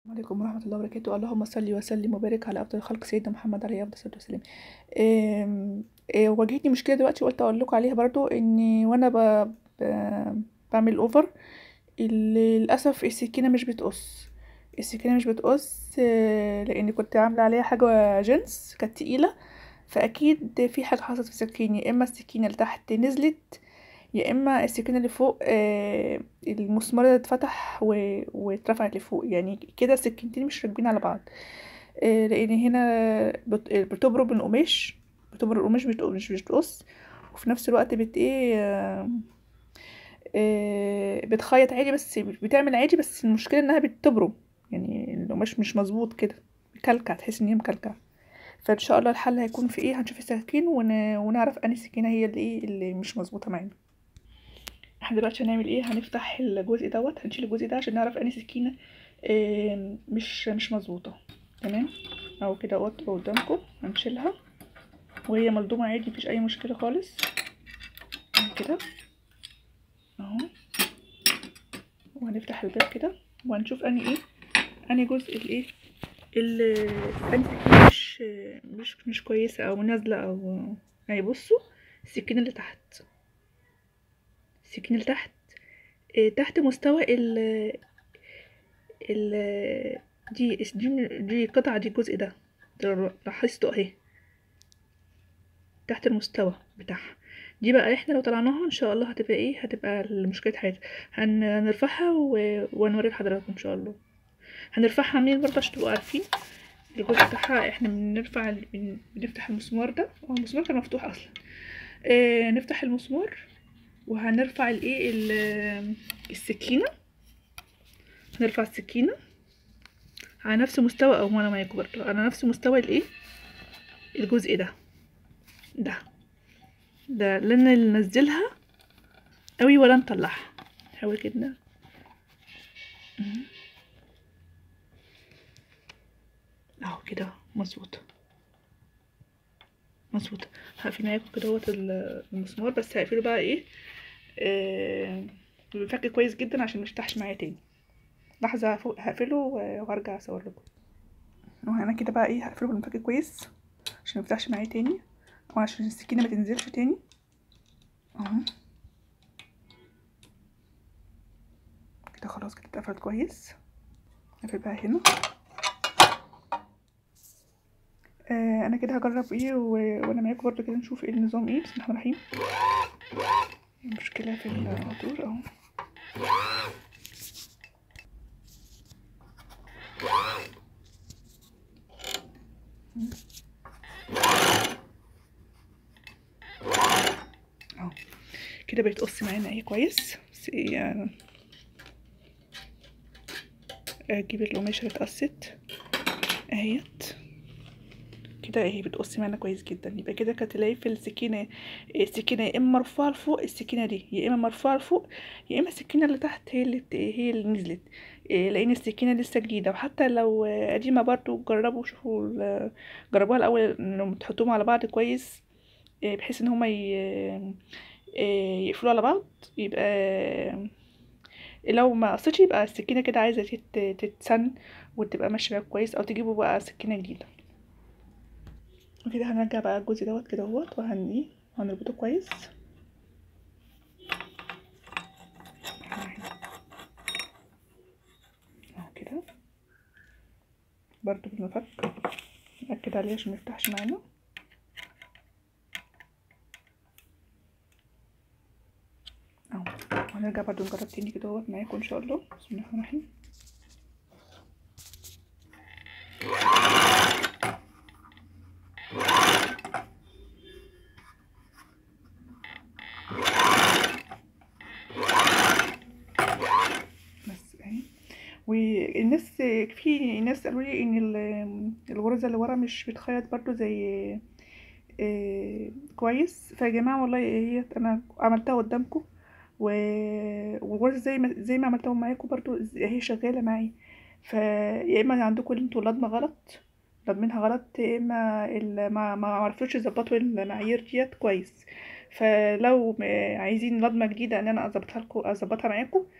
عليكم ورحمة الله وبركاته اللهم صل وسلم وبارك على أفضل خلق سيدنا محمد عليه أفضل الصلاة والسلام آم، آه، واجهتني مشكلة دلوقتي وقلت أقول لكم عليها برضو إني وأنا ب... ب... بعمل أوفر للأسف السكينة مش بتقص السكينة مش بتقص آه، لأني كنت عاملة عليها حاجة جنس كانت تقيلة فأكيد في حاجة حصلت في السكينة يا إما السكينة اللي تحت نزلت يا اما السكينه اللي فوق آه المسمار ده اتفتح و- واترفعت لفوق يعني كده السكينتين مش راكبين على بعض آه لان هنا بت- بتبرم القماش بتبرم القماش بت- مش بتقص وفي نفس الوقت بت ايه آه آه بتخيط عادي بس بتعمل عادي بس المشكله انها بتبرم يعني القماش مش مظبوط كده مكلكع تحس ان هي مكلكع فان شاء الله الحل هيكون في ايه هنشوف السكين ون... ونعرف انهي سكينه هي اللي ايه اللي مش مظبوطه معانا احنا دلوقتي هنعمل ايه هنفتح الجزء دوت هنشيل الجزء ده عشان نعرف انهي سكينه آه، مش مش مظبوطه تمام اهو كده اهوت قدامكم هنشيلها وهي ملضومه عادي مفيش اي مشكله خالص كده اهو وهنفتح الباب كده وهنشوف انهي ايه انهي جزء الايه ال- انهي سكينه مش مش مش كويسه او نازله او يعني بصوا السكينه اللي تحت السكينه اللي تحت إيه، تحت مستوى ال ال دي دي دي قطعة دي الجزء ده ده لاحظته اهي تحت المستوى بتاعها دي بقى احنا لو طلعناها ان شاء الله هتبقى ايه هتبقى المشكلة حياتها هن... هنرفعها و... ونوري لحضراتكم ان شاء الله هنرفعها منين برضه عشان تبقوا عارفين الجزء بتاعها احنا بنرفع ال- بن... بنفتح المسمار ده هو المسمار كان مفتوح اصلا اه نفتح المسمار وهنرفع الايه ال- السكينة هنرفع السكينة على نفس مستوى او ما انا معاكم برضه على نفس مستوى الايه الجزء ده ده ده لا ننزلها قوي ولا نطلعها نحاول كده مم. اهو كده مظبوط مظبوط هقفل معاكم كده اهوت ال- المسمار بس هقفله بقى ايه آه بفك كويس جدا عشان ميفتحش معايا تاني لحظة هفو- هقفله و- وهرجع اصور لكم وانا كده بقى ايه هقفله بالمفك كويس عشان ميفتحش معايا تاني وعشان السكينة ما تنزلش تاني اهو كده خلاص كده اتقفلت كويس اقفل بقى هنا آه انا كده هجرب ايه و... وانا معاكم برضه كده نشوف ايه النظام ايه بسم الله الرحمن الرحيم المشكلة في الموتور اهو اهو كده بيتقص معانا اهي كويس بس ايه يعني اجيب القماشة اللي اتقصت اهيت كده اهي بتقص معانا كويس جدا يبقى كده كانت تلاقي في السكينة السكينة يا اما مرفوعة لفوق السكينة دي يا اما مرفوعة لفوق يا اما السكينة اللي تحت هي اللي بت... هي اللي نزلت إيه، لان السكينة لسه جديدة وحتى لو آه، قديمة برضو جربوا شوفوا ال- جربوها الاول انهم تحطوهم على بعض كويس إيه، بحيث ان هما ي... إيه، يقفلوا على بعض يبقى لو ما قصتش يبقى السكينة كده عايزة تت... تتسن وتبقى ماشية معاك كويس او تجيبوا بقى سكينة جديدة وكده هنرجع بقى الجزء دوت كده اهوت وهن ايه هنربطه كويس اهو كده برضو بالمفك نأكد عليه عشان ميفتحش معانا اهو هنرجع برضو نجرب تاني كده اهوت معاكم ان شاء الله بسم الله الرحمن الرحيم بس اهي والناس في ناس قالوا لي ان ال- الغرزه اللي ورا مش بتخيط برضو زي آه، كويس فيا جماعه والله هي انا عملتها قدامكم والغرزه زي ما زي ما عملتها معاكم برضو هي شغاله معي فيا اما عندكم انتوا اللضمه غلط لضمينها غلط يا اما ال- ما ما عرفتوش تظبطوا المعايير ديت كويس فلو م- عايزين لضمه جديده ان انا اظبطها لكم اظبطها معاكم